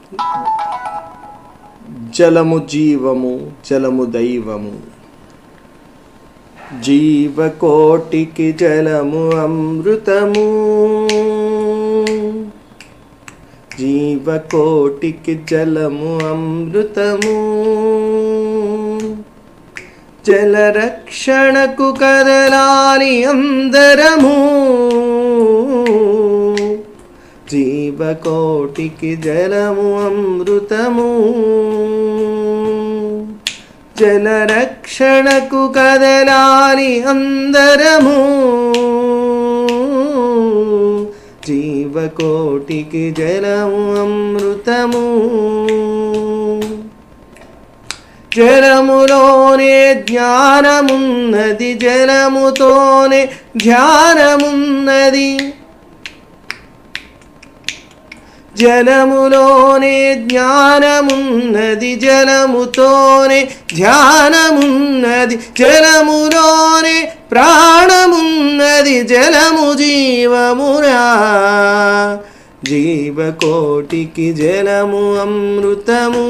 జలము జీవము జలము దైవము జీవకోటికి జలము అమృతము జీవకోటికి జలము అమృతము జలరక్షణకు కదలాలి అందరము జీవకోటికి జలము అమృతము జలరక్షణకు కదలాలి అందరము జీవకోటికి జలము అమృతము జలములోనే జ్ఞానమున్నది జలముతోనే ధ్యానమున్నది జలములోనే జ్ఞానమున్నది జలముతోనే ధ్యానమున్నది జలములోనే ప్రాణమున్నది జలము జీవమురా జీవకోటికి జలము అమృతము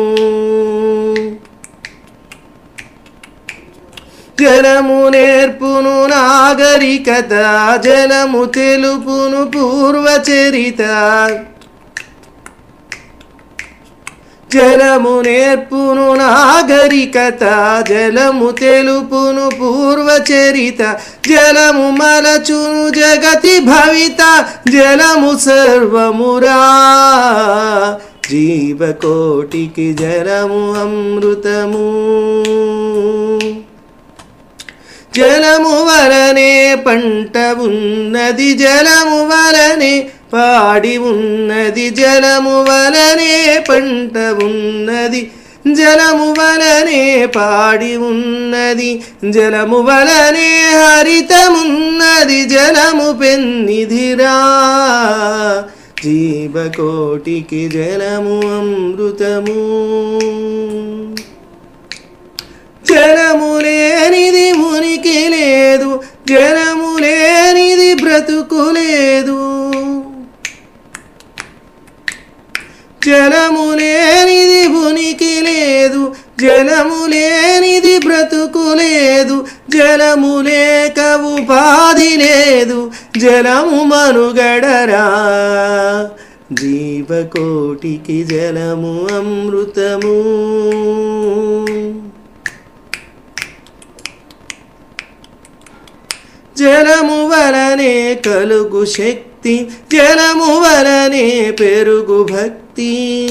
జలము నేర్పును నాగరికత జలము తెలుపును పూర్వచరిత జలము నేర్పును నాగరికత జలము తెలుపును పూర్వచరిత జలము మలచును జగతి భవిత జలము సర్వమురా జీవకోటికి జలము అమృతము జలము వలనే పంట ఉన్నది జలము వలనే పాడి ఉన్నది జలము వలనే పంట ఉన్నది జలము వలనే పాడి ఉన్నది జలము వలనే హరితమున్నది జలము పెన్నిధిరా జీవకోటికి జలము అమృతము జలము లేనిది మునికి లేదు జలము లేనిది బ్రతుకు లేదు జలము లేనిది ఉనికి లేదు జలము లేనిది బ్రతుకు లేదు జలము లేక ఉపాధి లేదు జలము మనుగడరా జీవకోటికి జలము అమృతము జలము వలనే కలుగు శక్తి జలము వలనే పెరుగు భక్తి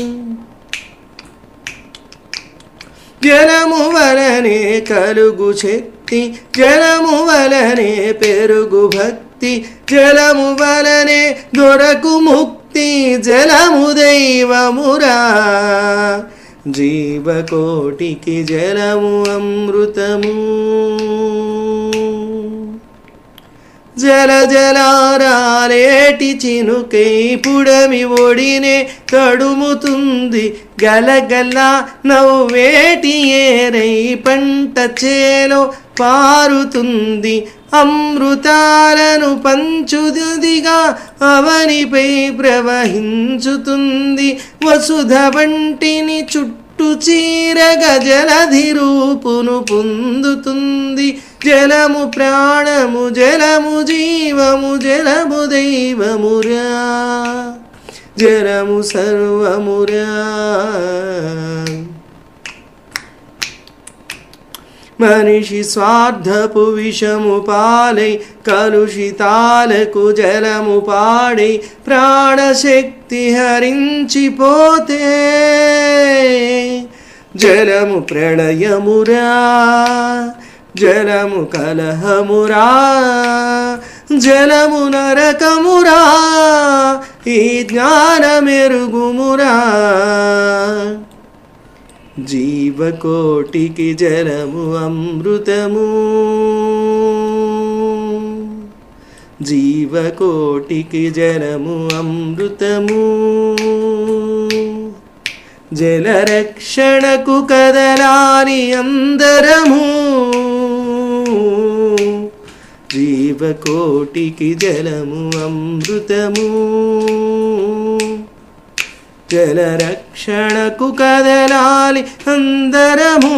జలము వలనే కలుగు శక్తి జలము వలనే పెరుగు భక్తి జలము వలనే దొరకు ముక్తి జలము దైవమురా జీవకోటికి జలము అమృతము జల జలారాలేటి చినుకై పుడమి ఒడినే తడుముతుంది గలగల నవ్వేటి ఏరై పంట చేలో పారుతుంది అమృతాలను పంచుదిగా అవనిపై ప్రవహించుతుంది వసుధ వంటిని చుట్టూ చీరగ జలధి రూపును పొందుతుంది జలము ప్రాణము జలము జీవము జలము దైవమురా జలము సర్వమురా మనిషి స్వార్థపు విషము పాలై కలుషితాలకు జలము పాడై ప్రాణశక్తి హరించిపోతే జలము ప్రళయమురా జలము కలహమురా జలము నరకమురా ఈ జ్ఞానమెరుగుమురా జీవకోటికి జలము అమృతము జీవకోటికి జలము అమృతము జలరక్షణకు కదలాలి అందరము జీవకోటికి జలము అమృతము జలరక్షణకు కదలాలి అందరము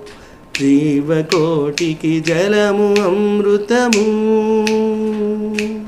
జీవకోటికి జలము అమృతము